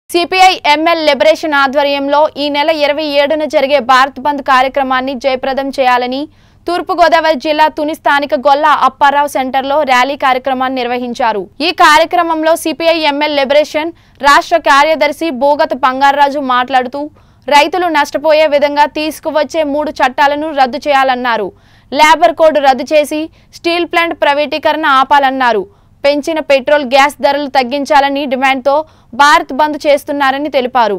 CPI ML liberation ఆధ్వర్యంలో ఈ నెల ఇరవై ఏడున జరిగే భారత్ బంద్ కార్యక్రమాన్ని జయప్రదం చేయాలని తూర్పుగోదావరి జిల్లా తుని స్థానిక గొల్ల అప్పారావు సెంటర్లో ర్యాలీ కార్యక్రమాన్ని నిర్వహించారు ఈ కార్యక్రమంలో సిపిఐ ఎంఎల్ లిబరేషన్ రాష్ట్ర కార్యదర్శి బోగత బంగారరాజు మాట్లాడుతూ రైతులు నష్టపోయే విధంగా తీసుకువచ్చే మూడు చట్టాలను రద్దు చేయాలన్నారు లేబర్ కోడ్ రద్దు చేసి స్టీల్ ప్లాంట్ ప్రైవేటీకరణ ఆపాలన్నారు పెంచిన పెట్రోల్ గ్యాస్ ధరలు తగ్గించాలని డిమాండ్తో భారత్ బంద్ చేస్తున్నారని తెలిపారు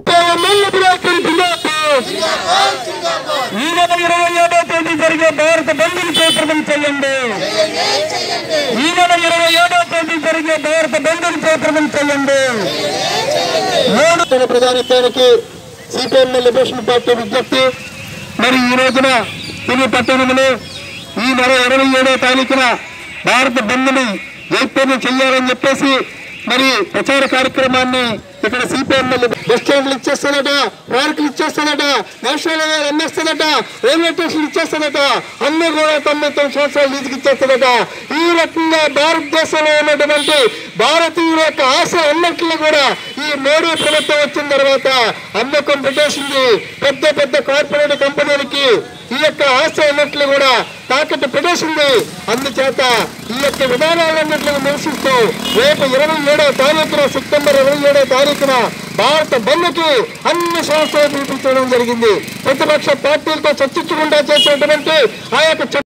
ఈ నెల ఇరవై ఏడో తేదీ జరిగే భారత బంద్ని జయప్రదం చేయండి ఈ నెల ఇరవై ఏడో తేదీ జరిగే భారత బంద్ని జయప్రదం చేయండి మూడు తన ప్రధానిత్వానికి సిపిఎం లిబరేషన్ పార్టీ విజ్ఞప్తి మరి ఈ రోజున తుని పట్టణంలో ఈ నెల ఇరవై ఏడో తారీఖున భారత బంద్ని జయప్రదం చేయాలని చెప్పేసి మరి ప్రచార కార్యక్రమాన్ని ఇక్కడ సిపిఎం బస్ స్టాండ్లు ఇచ్చేస్తాడట పార్కులు ఇచ్చేస్తాడట నేషనల్ హైవే అమ్మేస్తాడట రైల్వే స్టేషన్ ఇచ్చేస్తాడట అన్ని కూడా తొమ్మిది తొమ్మిది సంవత్సరాలు లీజుకి ఇచ్చేస్తాడట ఈ రకంగా భారతదేశంలో ఉన్నటువంటి భారతీయుల యొక్క ఆశ అన్నింటినీ కూడా ఈ మోడీ ప్రభుత్వం వచ్చిన తర్వాత అమ్మకం పెట్టేసింది పెద్ద పెద్ద కార్పొరేట్ కంపెనీలకి ఈ యొక్క ఆశ అన్నింటినీ కూడా తాకట్టు పెట్టేసింది అందుచేత ఈ యొక్క విధానాలన్నింటినీ నిరసిస్తూ రేపు ఇరవై ఏడవ తారీఖున సెప్టెంబర్ ఇరవై ఏడవ తారీఖున భారత బంద్కి అన్ని సంస్థలు పిలిపించడం జరిగింది ప్రతిపక్ష పార్టీలతో చర్చించకుండా చేసినటువంటి ఆ యొక్క చట్ట-